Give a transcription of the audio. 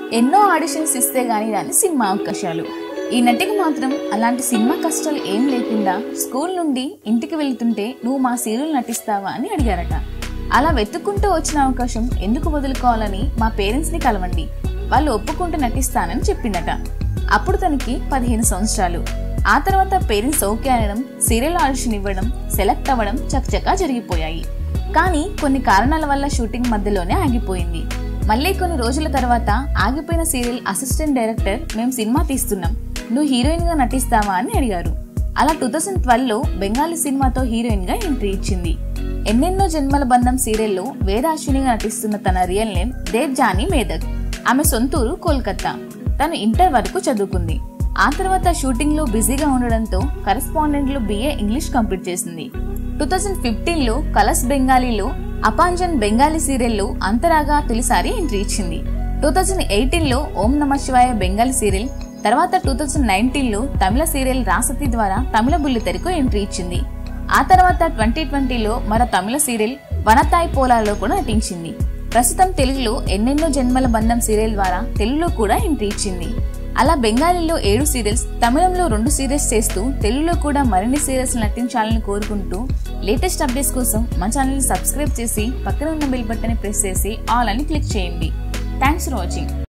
ఎన్నో ఆడిషన్స్ ఇస్తే గానీ రాని సినిమా అవకాశాలు ఈ నటికి మాత్రం అలాంటి సినిమా కష్టాలు ఏం లేకుండా స్కూల్ నుండి ఇంటికి వెళ్తుంటే నువ్వు మా సీరియల్ నటిస్తావా అని అడిగారట అలా వెతుక్కుంటూ వచ్చిన అవకాశం ఎందుకు వదులుకోవాలని మా పేరెంట్స్ ని కలవండి వాళ్ళు ఒప్పుకుంటూ నటిస్తానని చెప్పిందట అప్పుడు తనకి పదిహేను సంవత్సరాలు ఆ తర్వాత పేరెంట్స్ ఓకే అనడం సీరియల్ ఆడిషన్ ఇవ్వడం సెలెక్ట్ అవ్వడం చకచకా జరిగిపోయాయి కానీ కొన్ని కారణాల వల్ల షూటింగ్ మధ్యలోనే ఆగిపోయింది మళ్ళీ కొన్ని రోజుల తర్వాత ఆగిపోయిన సీరియల్ అసిస్టెంట్ డైరెక్టర్ మేము సినిమా తీస్తున్నాం నువ్వు హీరోయిన్ గా నటిస్తావా అని అడిగారు అలా టూ థౌసండ్ ట్వెల్వ్ లో బెంగాలీ సినిమాతో హీరోయిన్ గా ఎంట్రీ ఇచ్చింది ఎన్నెన్నో జన్మల బంధం సీరియల్లో వేదాశ్వినిగా నటిస్తున్న తన real name Debjani Medak ఆమె సొంతూరు కోల్కతా తను ఇంటర్ వరకు చదువుకుంది ఆ తర్వాత షూటింగ్ లో బిజీగా ఉండడంతో కరెస్పాండెంట్ లో బిఏ ఇంగ్లీష్ కంప్లీట్ చేసింది టూ థౌజండ్ ఫిఫ్టీన్ లో కలర్స్ బెంగాలీలో అపాంజన్ బెంగాలీ సీరియల్లో అంతరాగా తొలిసారి ఎంట్రీ ఇచ్చింది టూ థౌజండ్ ఎయిటీన్ లో ఓం నమ శివాయ బెంగాలీ సీరియల్ తర్వాత టూ థౌజండ్ నైన్టీన్ లో తమిళ సీరియల్ రాసతి ద్వారా తమిళ బుల్లితెరకు ఎంట్రీ ఇచ్చింది ఆ తర్వాత ట్వంటీ ట్వంటీలో మరో తమిళ సీరియల్ వనతాయ్ పోలాలో కూడా నటించింది ప్రస్తుతం తెలుగులో ఎన్నెన్నో జన్మల బంధం సీరియల్ ద్వారా తెలుగులో కూడా ఎంట్రీ ఇచ్చింది అలా బెంగాలీలో ఏడు సీరియల్స్ తమిళంలో రెండు సీరియల్స్ చేస్తూ తెలుగులో కూడా మరిన్ని సీరియల్స్ నటించాలని కోరుకుంటూ లేటెస్ట్ అప్డేట్స్ కోసం మా ఛానల్ని సబ్స్క్రైబ్ చేసి పక్కన ఉన్న బెల్ బటన్ ప్రెస్ చేసి ఆల్ అని క్లిక్ చేయండి థ్యాంక్స్ ఫర్ వాచింగ్